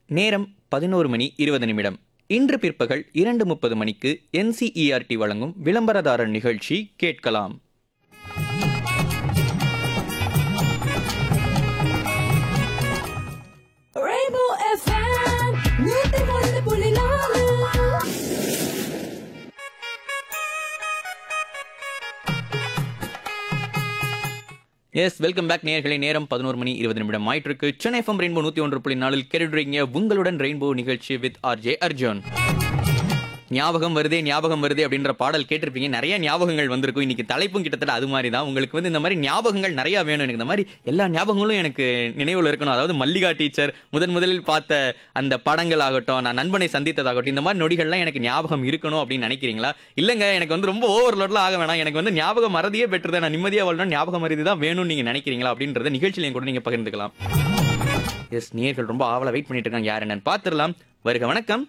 நேரம் பதினோரு மணி இருபது நிமிடம் இன்று பிற்பகல் இரண்டு முப்பது மணிக்கு என்சிஇஆர்டி வழங்கும் விளம்பரதாரர் நிகழ்ச்சி கேட்கலாம் Rainbow FM, நூத்தி ஒன்று புள்ளி நாலு எஸ் வெல்கம் பேக் நேயர்களே நேரம் பதினோரு மணி இருபது நிமிடம் ஆயிட்டிருக்கு சென்னை எஃப்எம் ரெயின்போ நூற்றி ஒன்று புள்ளி நாலில் கேட்டுறீங்க உங்களுடன் ரெயின்போ நிகழ்ச்சி வித் ஆர்ஜே அர்ஜுன் ஞாபகம் வருதே ஞாபகம் வருதே அப்படின்ற பாடல் கேட்டிருப்பீங்க நிறைய ஞாபகங்கள் வந்திருக்கும் இன்னைக்கு தலைப்பும் கிட்டத்தட்ட அது மாதிரி தான் உங்களுக்கு வந்து இந்த மாதிரி ஞாபகங்கள் நிறைய வேணும் எனக்கு இந்த மாதிரி எல்லா ஞாபகங்களும் எனக்கு நினைவில் இருக்கணும் அதாவது மல்லிகா டீச்சர் முதன் முதலில் பார்த்த அந்த படங்கள் ஆகட்டும் நான் நண்பனை சந்தித்ததாகட்டும் இந்த மாதிரி நொடிகள்லாம் எனக்கு ஞாபகம் இருக்கணும் அப்படின்னு நினைக்கிறீங்களா இல்லைங்க எனக்கு வந்து ரொம்ப ஓவர்லோட்லாம் ஆக வேணாம் எனக்கு வந்து ஞாபகம் மறதியே பெற்று தான் நான் நிம்மதியாக வாழணும் ஞாபகம் மறதி தான் வேணும்னு நீங்கள் நினைக்கிறீங்களா அப்படின்றத நிகழ்ச்சியிலையும் கூட நீங்கள் பகிர்ந்துக்கலாம் எஸ் நேர்கள் ரொம்ப ஆவலா வெயிட் பண்ணிட்டு இருக்காங்க யார் என்னன்னு பார்த்துடலாம் வருக வணக்கம்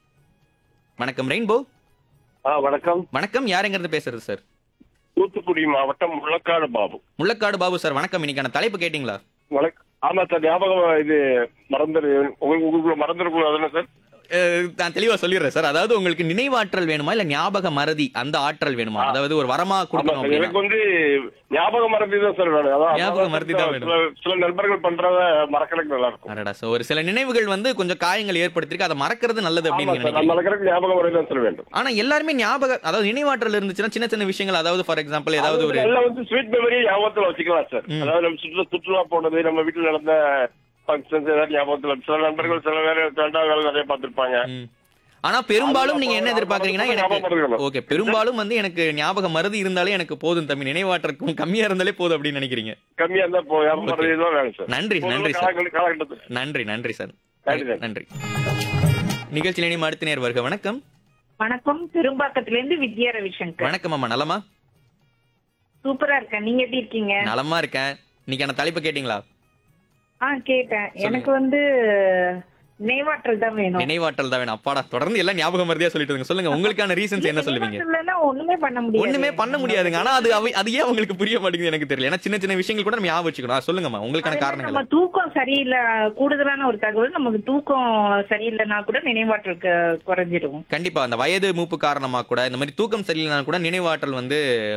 வணக்கம் ரெயின்போ ஆ வணக்கம் வணக்கம் யாருங்கிறது பேசுறது சார் தூத்துக்குடி மாவட்டம் முள்ளக்காடு பாபு முள்ளக்காடு பாபு சார் வணக்கம் இன்னைக்கான தலைப்பு கேட்டிங்களா வணக்கம் ஆமா சார் ஞாபகம் இது மறந்துரு உங்களுக்கு உங்களுக்கு மறந்துடக்கூடாதுன்னு சார் அஹ், நான் தெளிவா சொல்லிடுறேன் சார் அதாவது உங்களுக்கு நினைவாற்றல் வேணுமா இல்ல ஞாபக மறதி அந்த ஆற்றல் வேணுமா அதாவது ஒரு வரமா ஆமா கொடுக்கணும் சார் அப்படின்னா எனக்கு வந்து ஞாபக மறதி தான் சார் வேணும் அதான் ஞாபக மறதி தான் வேணும். சில- சில நண்பர்கள் பண்றத மறக்கறதுக்கு நல்லா இருக்கும் அடடா சார் ஒரு சில நினைவுகள் வந்து கொஞ்சம் காயங்கள் ஏற்படுத்திருக்கு அதை மறக்கிறது நல்லது ஆமா அப்படின்னு சார் நான் நினைக்கிறீங்க மறக்கறதுக்கு ஞாபக மறதி தான் சார் வேண்டும் ஆனா எல்லாருமே ஞாபக அதாவது நினைவாற்றல் இருந்துச்சுன்னா சின்ன சின்ன விஷயங்கள் அதாவது ஃபார் எக்ஸாம்பிள் ஏதாவது ஒரு எல்லாம் வந்து ஸ்வீட் மெமரி ஞாபகத்துல வச்சுக்கலாம் சார் அதாவது நம்ம சுற்றுலா சுற்றுலா போனது நம்ம வீட்டுல நடந்த ஃபங்க்ஷன்ஸ் ஏதாவது ஞாபகத்துல சில நண்பர்கள் சில பேர் ரெண்டாவது வேலை நிறைய பார்த்திருப்பாங்க ம். ஆனா பெரும்பாலும் நீங்க என்ன எதிர்பார்க்கறீங்கன்னா ஞாபகம் எனக்கு இருக்கணும். ஓகே பெரும்பாலும் வந்து எனக்கு ஞாபக மறதி இருந்தாலே எனக்கு போதும் தம்பி நினைவாற்றக்கும் கம்மியா இருந்தாலே போதும் அப்படின்னு நினைக்கிறீங்க கம்மியா இருந்தா போ ஞாபக மறதி தான் வேணும் சார் நன்றி இப்போ உள்ள நன்றி சார் காலகட்ட- காலகட்டத்துல நன்றி நன்றி சார் நன்றி, சார். நன்றி நிகழ்ச்சியில் இனிமே அடுத்த நேர் வருக வணக்கம் வணக்கம் பெரும்பாக்கத்துல இருந்து வித்யா ரவிசங்கர் வணக்கம் அம்மா நலமா சூப்பரா இருக்கேன் நீங்க எப்படி இருக்கீங்க நலமா இருக்கேன் இன்னைக்கான தலைப்பு கேட்டிங்களா ஆ கேட்டேன் எனக்கு வந்து நினைவாற்றல் தான் வேணும் நினைவாற்றல் தான் வேணும் அப்பாடா தொடர்ந்து எல்லாம் ஞாபகம் மறதியா சொல்லிட்டு இருங்க சொல்லுங்க உங்களுக்கான ரீசன்ஸ் என்ன சொல்லுவீங்க நினைவாற்றல் இல்லைன்னா ஒண்ணுமே பண்ண முடியாது ஒண்ணுமே பண்ண முடியாதுங்க ஆனா அது அவை- அது ஏன் உங்களுக்கு புரிய மாட்டேங்குது எனக்கு தெரியல ஏன்னா சின்ன சின்ன விஷயங்கள் கூட நம்ம ஞாபகம் வச்சுக்கணும் ஆ, சொல்லுங்கம்மா உங்களுக்கான அதே மாதிரி காரணங்கள் நம்ம தூக்கம் சரியில்லை கூடுதலான ஒரு தகவல் நமக்கு தூக்கம் சரியில்லைன்னா கூட நினைவாற்றல் க- குறைஞ்சிடும் கண்டிப்பா அந்த வயது மூப்பு காரணமா கூட இந்த மாதிரி தூக்கம் சரியில்லைனா கூட நினைவாற்றல் வந்து